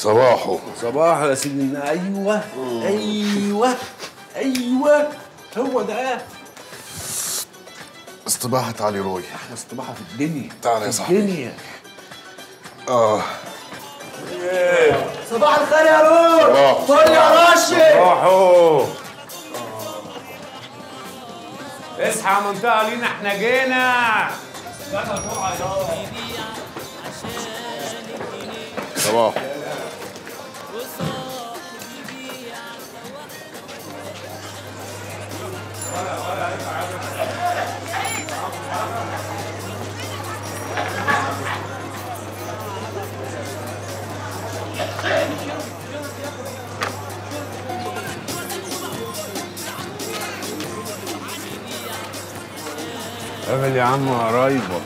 صباحه صباح يا سيدنا ايوه ايوه ايوه هو ده استباحة علي روي احلى استباحه في الدنيا تعال يا في صاحبي. الدنيا اه صباح الخير يا روح صباح. فل يا راشد روحوا اصحى يا منطقه لينا احنا جينا صباح قابل يا عم قرايبك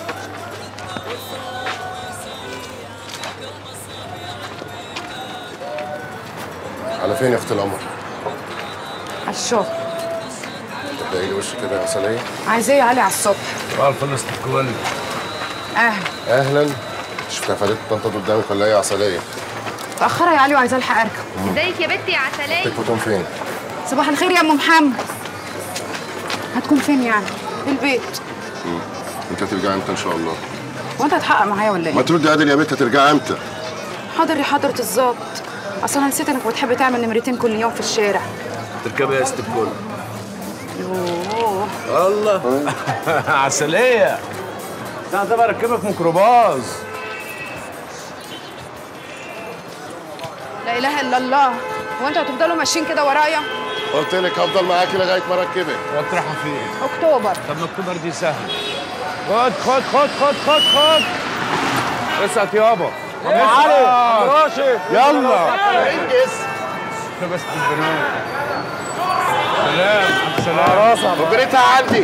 على فين يا اخت القمر؟ على الشغل تبدأي لي وشك كده يا عسلية عايزاه يا علي على الصبح بقى الفلوس الكل اهلا اهلا شفت فادت طنطا قدامك ولا ايه يا عسلية؟ متأخرة يا علي وعايزة الحق اركب ازيك يا بنتي يا عسلية تكوتون فين؟ صباح الخير يا ام محمد هتكون فين يعني؟ في البيت انت هترجعي امتى ان شاء الله؟ وانت هتحقق معايا ولا ما ايه؟ تردي عادل يا بنت هترجعي امتى؟ حاضر يا حضرة الظابط اصل انا نسيت انك بتحب تعمل نمرتين كل يوم في الشارع تركبي يا ست الكل يوه الله عسلية انا طبعا اركبك ميكروباص لا اله الا الله هو انتوا هتفضلوا ماشيين كده ورايا؟ قلت لك هفضل معاكي لغاية ما اركبك وتروحوا فين؟ اكتوبر طب ما اكتوبر دي سهل خد خد خد خد خد خد اسقط يابا يا علي راشد يلا انجز بس البنات سلام سلام راسا اجرتها عندي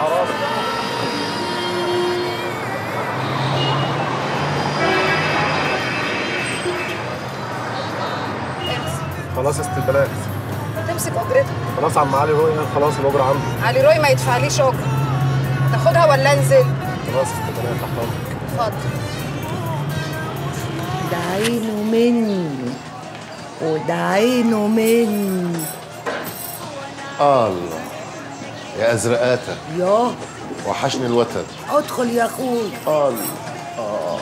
خلاص استبلاغ تمسك اجرتها خلاص عم علي روي قال خلاص الاجره عنده علي روي ما يدفعليش اجره تاخدها ولا انزل؟ خلاص استبلاغ تحت امرك اتفضل ده عينه مني وده عينه مني الله يا ازرقاته ياه وحشني الوتد ادخل يا اخوي الله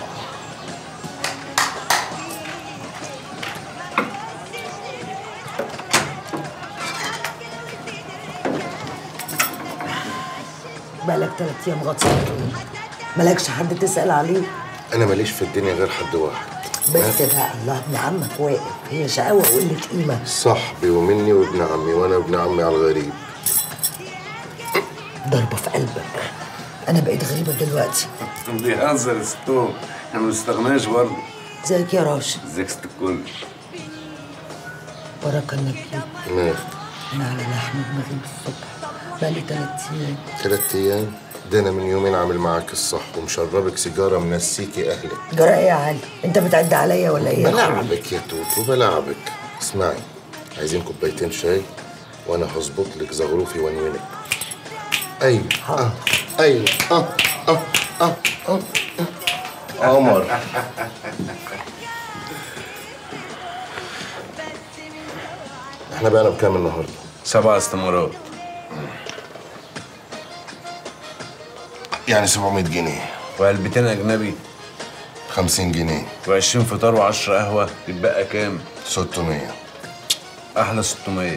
بقالك تلات ايام غطسان مالكش حد تسأل عليه انا ماليش في الدنيا غير حد واحد بس بقى الله ابن عمك واقف هي شقاوة وقلة قيمة صاحبي ومني وابن عمي وانا ابن عمي على الغريب ضربة في قلبك أنا بقيت غريبة دلوقتي بيهزر يا ستوم احنا ما بنستغناش برضه ازيك يا راشد ازيك ست الكل بركة انك جيت مال أنا على لحم دماغي من الصبح بقالي تلات أيام تلات ايام ده انا من يومين عامل معاك الصح ومشربك سيجاره منسيكي اهلك جرى إيه يا علي؟ أنت بتعد عليا ولا إيه؟ يا أخوي؟ بلعبك يا توت وبلعبك اسمعي عايزين كوبايتين شاي وانا هظبط لك زغروفي وانونك ايوه حاضر. آه. ايوه اه اه اه اه آه. قمر احنا بقى بكام النهارده؟ سبع استمارات يعني 700 جنيه وعلبتين اجنبي 50 جنيه و20 فطار و10 قهوه يتبقى كام 600 احلى 600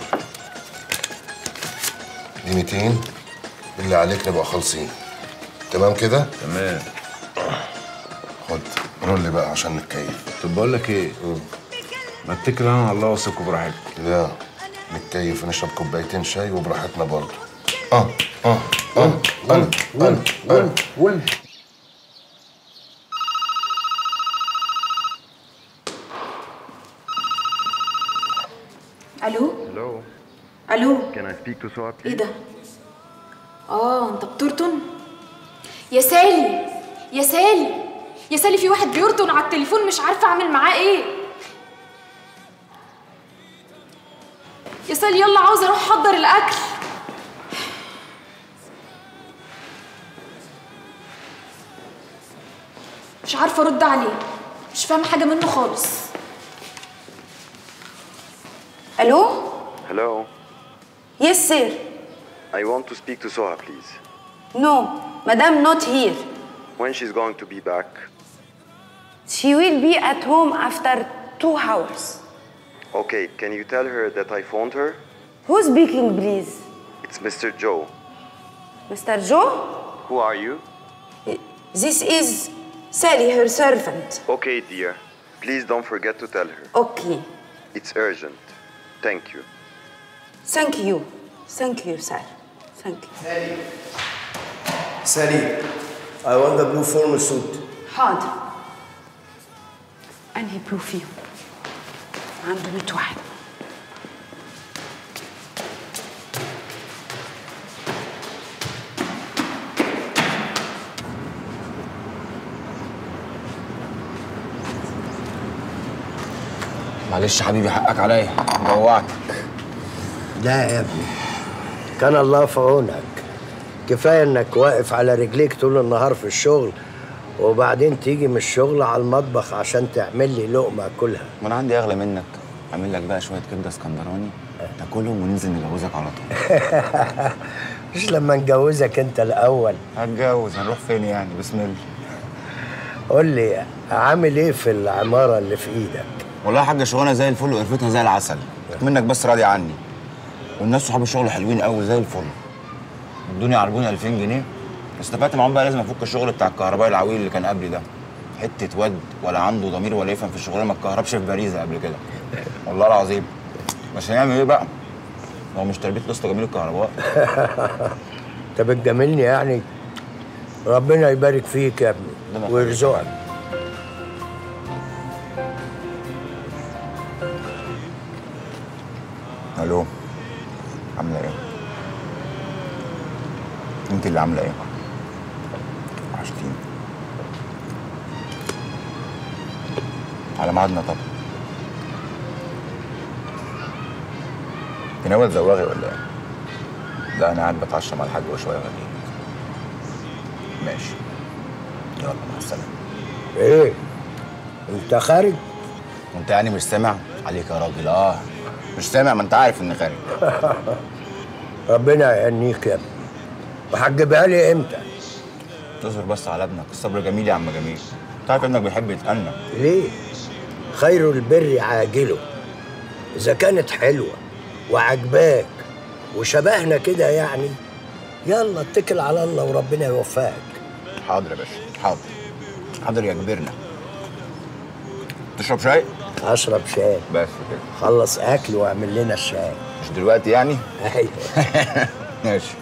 دي 200 اللي عليك نبقى خالصين تمام كده؟ تمام خد رول بقى عشان نتكيف طب بقول لك ايه ما اتكل انا على الله واثق براحتك لا نتكيف ونشرب كوبايتين شاي وبراحتنا برضه اه اه اه انا انا انا ون الو Hello, الو can I speak to Suat? ايه ده؟ اه انت بترطن؟ يا سالي يا سالي يا سالي في واحد بيرطن على التليفون مش عارفه اعمل معاه ايه يا سالي يلا عاوزه اروح احضر الاكل مش عارفه ارد عليه مش فاهمه حاجه منه خالص الو Hello. يس سير I want to speak to Soha, please. نو مدام نوت هير When she's going to be back? She will be at home after two hours. Okay, can you tell her that I phoned her? Who's speaking, please? It's Mr. Joe. Mr. Joe? Who are you? This is Sally, her servant. Okay, dear. Please don't forget to tell her. Okay. It's urgent. Thank you. Thank you. Thank you, sir. Thank you. Sally, I want the blue formal suit. حاضر. أنهي بلو فيهم؟ عنده 100 واحد. معلش يا حبيبي حقك عليا جوعتك لا يا ابني كان الله في عونك كفاية انك واقف على رجليك طول النهار في الشغل وبعدين تيجي من الشغل على المطبخ عشان تعمل لي لقمة اكلها ما انا عندي اغلى منك اعمل لك بقى شويه كبده اسكندراني تاكلهم وننزل نجوزك على طول مش لما نجوزك انت الاول هتجوز هنروح فين يعني بسم الله قول لي عامل ايه في العمارة اللي في ايدك والله يا حاجه شغلانه زي الفل وقرفتها زي العسل منك بس راضي عني والناس صحاب الشغل حلوين قوي زي الفل ادوني عربوني 2000 جنيه استفدت معاهم بقى لازم افك الشغل بتاع الكهربائي العويل اللي كان قبلي ده حته واد ولا عنده ضمير ولا يفهم في الشغلانه ما اتكهربش في باريزه قبل كده والله العظيم بس هنعمل ايه بقى؟ هو مش تربيه لسه جميل الكهرباء انت بتجاملني يعني ربنا يبارك فيك يا ابني ويرزقك الو عامله ايه؟ انت اللي عامله ايه؟ وحشتيني على ميعادنا طبعا انت ناوي تزوغي ولا ايه؟ لا انا قاعد بتعشى مع الحاج وشويه غاليين ماشي يلا مع السلامه ايه انت خارج وانت يعني مش سامع عليك يا راجل اه مش سامع ما انت عارف اني خارج ربنا يهنيك يا ابني وهتجيبها لي امتى تصبر بس على ابنك الصبر جميل يا عم جميل تعرف ابنك بيحب يتأنى ليه خير البر عاجله اذا كانت حلوه وعجباك وشبهنا كده يعني يلا اتكل على الله وربنا يوفقك حاضر يا باشا حاضر حاضر يا كبرنا تشرب شاي؟ اشرب شاي بس كده خلص اكل واعمل لنا الشاي مش دلوقتي يعني؟ ايوه ماشي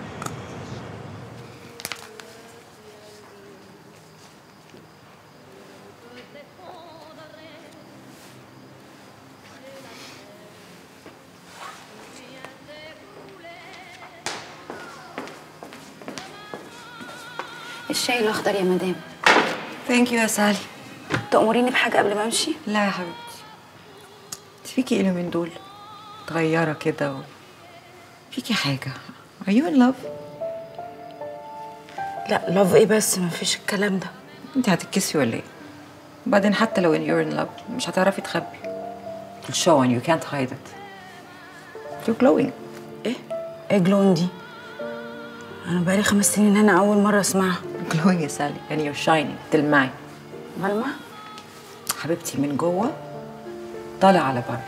الشاي الأخضر يا مدام. ثانك يو يا سالي تأمريني بحاجة قبل ما أمشي؟ لا يا حبيبتي فيكي ايه من دول متغيرة كده و... فيكي حاجة Are you in love؟ لا لاف إيه بس مفيش الكلام ده. انت هتتكسي ولا ايه؟ وبعدين حتى لو ان you're in love مش هتعرفي تخبي It'll show and you can't hide it You're glowing إيه؟ إيه جلون دي؟ أنا بقالي خمس سنين هنا أول مرة أسمعها. glowing يا سالي يعني you're shining تلمعي ملمع؟ حبيبتي من جوه طالع على بره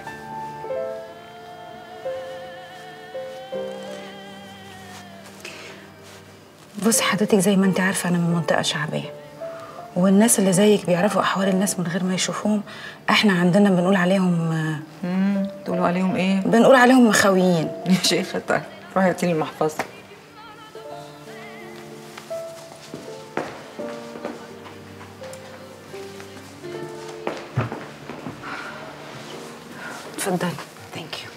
بصي حضرتك زي ما انت عارفه انا من منطقه شعبيه والناس اللي زيك بيعرفوا احوال الناس من غير ما يشوفوهم احنا عندنا بنقول عليهم امم تقولوا عليهم ايه؟ بنقول عليهم مخاويين يا شيخة طيب روحي هاتي لي المحفظة اتفضلي ثانك يو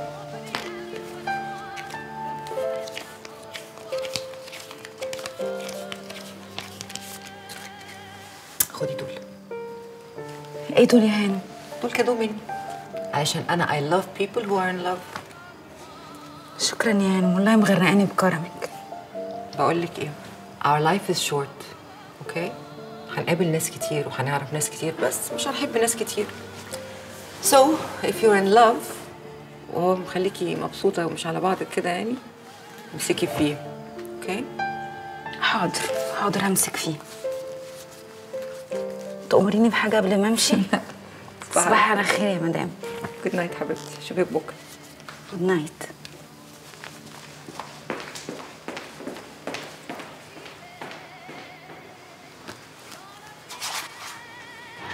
خدي دول ايه دول يا هانم دول كادو مني عشان انا I love people who are in love شكرا يا هانم والله مغرقاني بكرمك بقول لك ايه our life is short اوكي هنقابل ناس كتير وهنعرف ناس كتير بس مش هنحب ناس كتير so if you're in love وهو مخليكي مبسوطة ومش على بعضك كده يعني امسكي فيه اوكي حاضر حاضر همسك فيه تأمريني بحاجة قبل ما امشي صباح على خير يا مدام جود نايت حبيبتي اشوفك بكره جود نايت